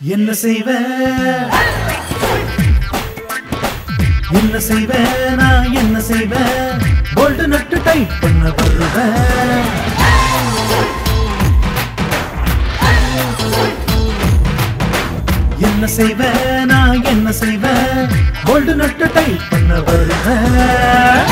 என்ன செய்வ என்ன செய்வ நான் என்ன செய்வ போல்டு நட்டு டைட் பண்ண வருவேன் என்ன செய்வ நான் என்ன செய்வ போல்டு நட்டு டைட் பண்ண வருவேன்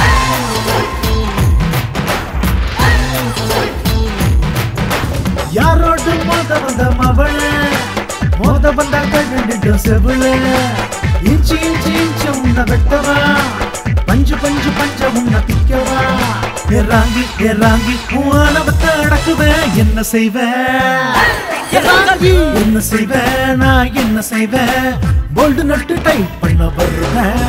யாரோடு மோத வந்த மவள மோத வந்த கண்டு செவில இஞ்சி இஞ்சி இஞ்சி உன்ன வெட்டவா பஞ்சு பஞ்சு பஞ்ச உன்ன பிக்கவா எறாங்கி எறாங்கி உனவத்தை அடக்குவேன் என்ன செய்வேன் என்ன செய்வேன் நான் என்ன செய்வேன் போல்டு நட்டு டைட் பண்ண வருவேன்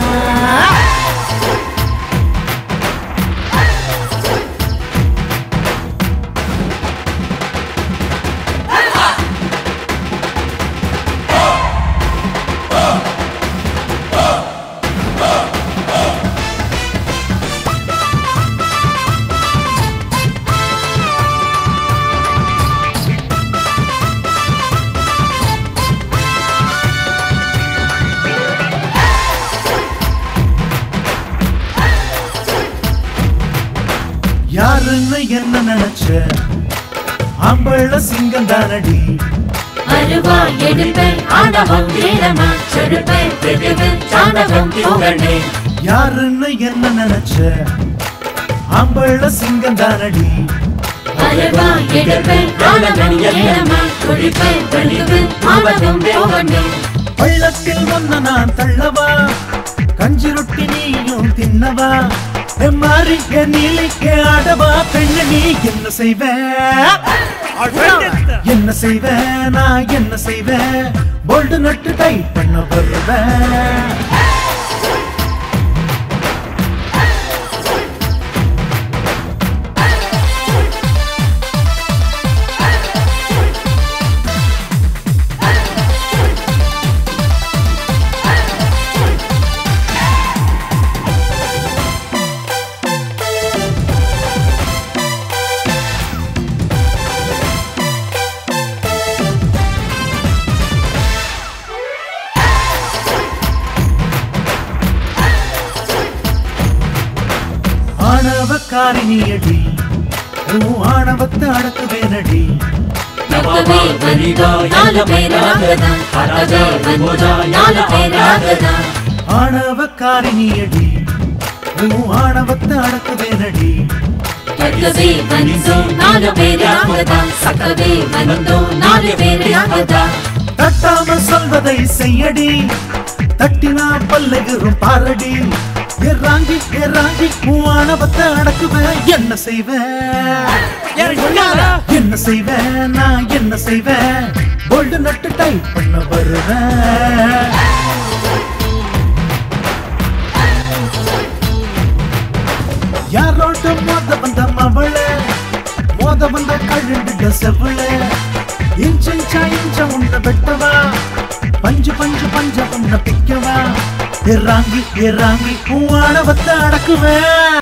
யாருன்னு என்ன நினைச்ச ஆம்பள சிங்கம் தானடி அருவா எடுப்பேன் ஆணவம் வீரமா செடுப்பேன் வெகுவில் தாண்டவம் தோழனே யாருன்னு என்ன நினைச்ச ஆம்பள சிங்கம் தானடி அருவா எடுப்பேன் ஆணவம் வீரமா குளிப்பேன் வெகுவில் ஆணவம் தோழனே பள்ளத்தில் ஒன்ன நான் தள்ளவா கஞ்சி ரொட்டி நீயும் தின்னவா என் மாறி என் நீலிக்கு ஆடவா பெண்ணு நீ என்ன செய்வ என்ன செய்வ நான் என்ன செய்வேன் போல்டு நட்டு டைட் பண்ண வருவேன் ஆணவக்காரி நீ அடி உன் ஆணவத்தை அடக்குவேனடி நக்கவே வந்தோ நாலு பேர் நாங்கதான் அக்கவே வந்தோ நாலு பேர் நாங்கதான் ஆணவக்காரி நீ அடி உன் ஆணவத்தை அடக்குவேனடி நக்கவே வந்தோ நாலு பேர் நாங்கதான் சக்கவே வந்தோ நாலு பேர் நாங்கதான் தட்டாம சொல்வதை செய்யடி தட்டினா பல்லுகிரும் பாரடி எறாங்கி எறாங்கி உன் ஆணவத்தை அடக்குவேன் என்ன செய்வேன் என்ன செய்வேன் நான் என்ன செய்வேன் போல்டு நட்டு டைப் பண்ண வருவேன் யாரோட மோத வந்த மவள மோத வந்த கழுண்டுட செவள இன்ச் இன்ச்சா இன்ச்ச உன்ன வெட்டவா பஞ்சு பஞ்சு பஞ்ச உன்ன பிக்கவா எறாங்கி எறாங்கி பூவானவத்தை அடக்குவேன்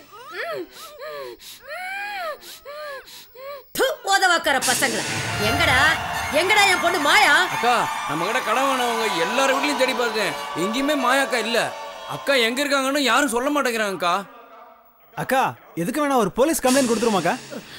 து, உதவாக்கற பசங்கள எங்கடா எங்கடா என் பொண்ணு மாயா அக்கா நம்ம கிட்ட கடன் வேணவங்க எல்லார் வீட்லயும் தேடி பார்த்தேன் எங்கேயுமே மாயாக்கா இல்ல அக்கா எங்க இருக்காங்கன்னு யாரும் சொல்ல மாட்டேங்கிறாங்கக்கா அக்கா எதுக்கு வேணா ஒரு போலீஸ் கம்ப்ளைண்ட் கொடுத்துருமாக்கா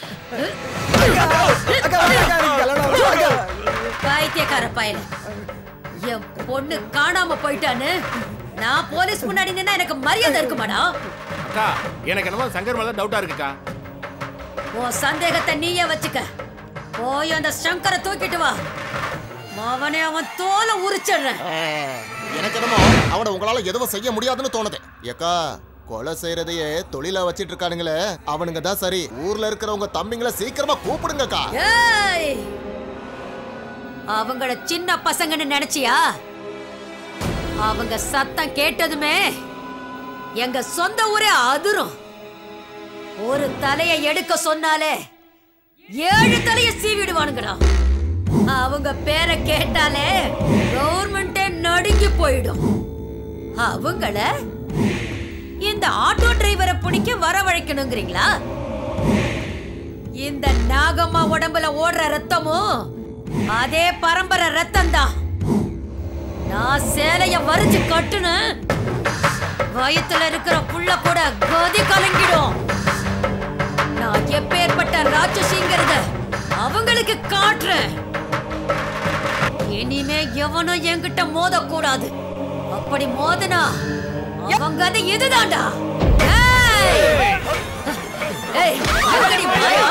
பைத்தியக்கார பயல என் பொண்ணு காணாம போயிட்டான்னு நான் போலீஸ் முன்னாடி நின்னா எனக்கு மரியாதை இருக்குமாடா அக்கா எனக்கு என்னமோ சங்கர் மேல டவுட்டா இருக்குக்கா உன் சந்தேகத்தை நீயே வச்சுக்க போய் அந்த சங்கரை தூக்கிட்டு வா அவனே அவன் தோலை உரிச்சிடுறேன் எனக்கு என்னமோ அவனை உங்களால எதுவும் செய்ய முடியாதுன்னு தோணுது ஏக்கா கொலை செய்யறதையே தொழிலா வச்சிட்டு இருக்கானுங்களே அவனுங்க தான் சரி ஊர்ல இருக்கிறவங்க தம்பிங்களை சீக்கிரமா கூப்பிடுங்கக்கா ஏய் அவங்கள சின்ன பசங்கன்னு நினைச்சியா அவங்க சத்தம் கேட்டதுமே எங்க சொந்த ஊரே அதிரும் ஒரு தலைய எடுக்க சொன்னாலே ஏழு தலைய சீவிடுவானுங்கடா அவங்க பேரை கேட்டாலே கவர்மெண்டே நடுங்கி போயிடும் அவங்கள இந்த ஆட்டோ டிரைவரை பிடிக்க வரவழைக்கணுங்கிறீங்களா இந்த நாகம்மா உடம்புல ஓடுற ரத்தமும் அதே பரம்பரை ரத்தம் தான் நான் சேலைய வரிச்சு கட்டுன வயித்துல இருக்கிற புள்ள கூட கதி கலங்கிடும் நான் எப்பேற்பட்ட ராட்சசிங்கிறத அவங்களுக்கு காட்டுறேன் இனிமே எவனும் என்கிட்ட மோதக்கூடாது அப்படி மோதனா அவங்க அது இதுதான்டா ஏய்! ஏய், எங்கடி மாயா?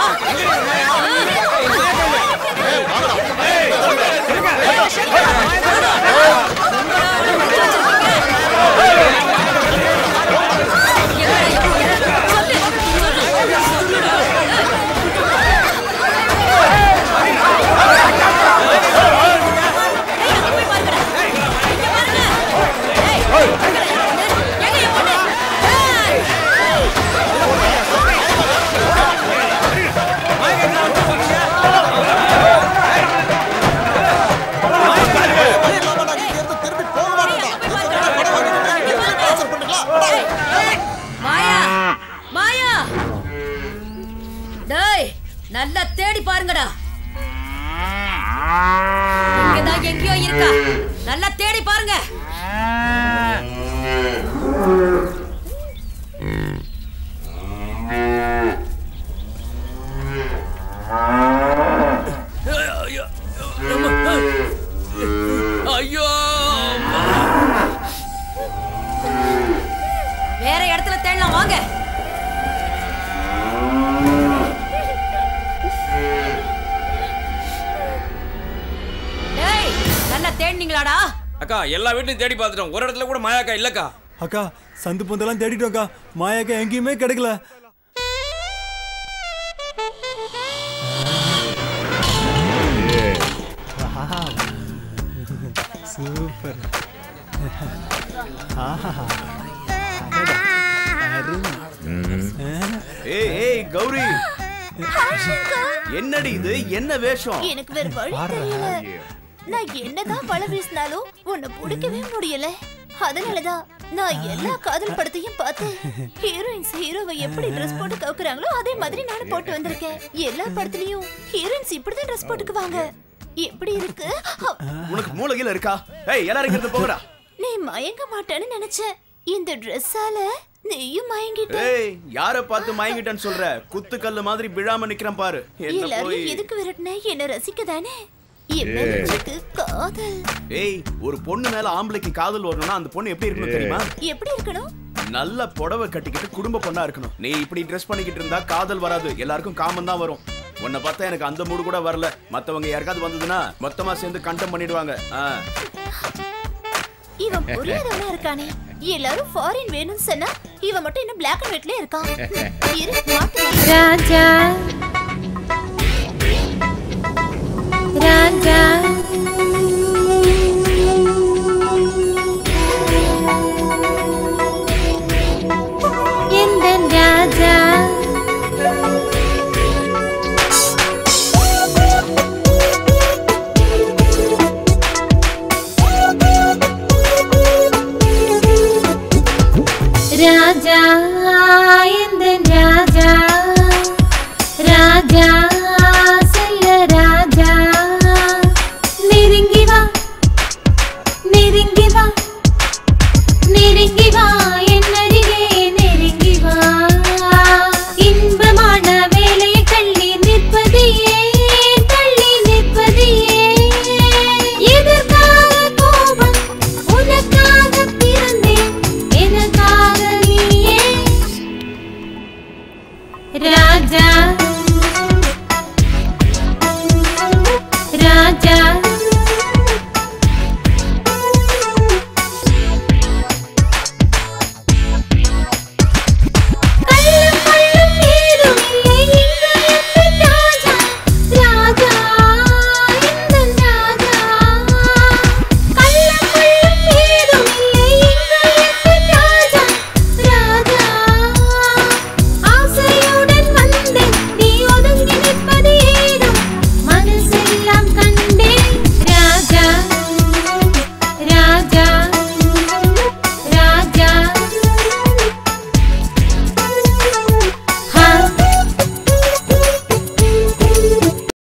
இல்லாம நான் இங்க இருந்து திரும்பி போக மாட்டேன்டா. இப்ப கூட படம் வாங்கிட்டு எங்களை torture பண்றீங்களா? மாயா மாயா டேய் நல்லா தேடி பாருங்கடா இங்கதான் எங்கேயோ இருக்கா நல்லா தேடி பாருங்க ஐயோ வேற இடத்துல தேடலாம் வாங்க டேய் நல்லா தேடினீங்களாடா அக்கா எல்லா வீட்லயும் தேடி பார்த்துட்டோம் ஒரு இடத்துல கூட மாயாக்கா இல்லக்கா அக்கா சந்து பொந்தெல்லாம் தேடிட்டோம்க்கா மாயாக்கா எங்கேயுமே கிடைக்கல சூப்பர் ஏய் ஏய் கௌரி என்னடி இது என்ன வேஷம் எனக்கு வேற வழி தெரியல நான் என்னதான் வலை வீசினாலும் உன்னை பிடிக்கவே முடியல அதனாலதான் நான் எல்லா காதல் படத்தையும் பார்த்தேன் ஹீரோயின்ஸ் ஹீரோவை எப்படி ட்ரெஸ் போட்டு கவுக்குறாங்களோ அதே மாதிரி நானும் போட்டு வந்திருக்கேன் எல்லா படத்துலயும் ஹீரோயின்ஸ் இப்படிதான் ட்ரெஸ் போட்டுக்குவாங்க எப்படி இருக்கு அ, உனக்கு மூளையில இருக்கா ஏய் எல்லாரும் இங்க இருந்து போங்கடா நீ மயங்க மாட்டேன்னு நினைச்சேன் இந்த ட்ரெஸ்ஸால நீயும் மயங்கிட்ட ஏய் யார பார்த்து மயங்கிட்டேன்னு சொல்ற குத்து கல்லு மாதிரி விழாம நிக்கிறேன் பாரு என்ன போய் எல்லாரும் எதுக்கு விரட்டின என்ன ரசிக்க தானே என் மேல உனக்கு காதல் ஏய் ஒரு பொண்ணு மேல ஆம்பளைக்கு காதல் வரணும்னா அந்த பொண்ணு எப்படி இருக்கணும் தெரியுமா எப்படி இருக்கணும் நல்ல புடவை கட்டிக்கிட்டு குடும்ப பொண்ணா இருக்கணும் நீ இப்படி ட்ரெஸ் பண்ணிக்கிட்டு இருந்தா காதல் வராது எல்லாருக்கும் காமம் தான் வரும் உன்னை பார்த்தா எனக்கு அந்த மூடு கூட வரல மத்தவங்க யாருக்காவது வந்ததுன்னா மொத்தமா சேர்ந்து கண்டம் பண்ணிடுவாங்க ஆ. இவன் புரியாதவனா இருக்கானே எல்லாரும் ஃபாரின் வேணும்னு சொன்னா இவன் மட்டும் இன்னும் பிளாக் அண்ட் ஒயிட்ல இருக்கான் இரு மாத்துறேன். ராஜா ராஜா